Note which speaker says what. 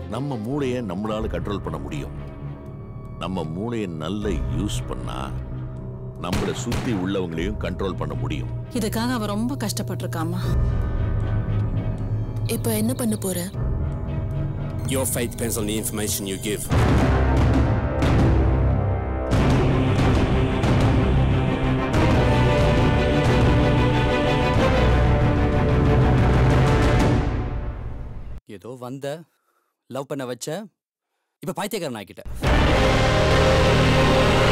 Speaker 1: நம்ம மூளையை நம்மளால கண்ட்ரோல் பண்ண முடியும் நம்ம மூளையை நல்லா யூஸ் பண்ணா நம்மளை சுத்தி உள்ளவங்களையும் கண்ட்ரோல் பண்ண முடியும்
Speaker 2: இதுக்காக அவ ரொம்ப கஷ்டப்பட்டிருக்காமா
Speaker 3: இப்போ என்ன பண்ண போற
Speaker 4: Your fate depends on the information you give.
Speaker 5: ஏதோ வந்த லவ் பண்ண வச்ச இப்ப பைத்தியக்காரன் ஆக்கிட்ட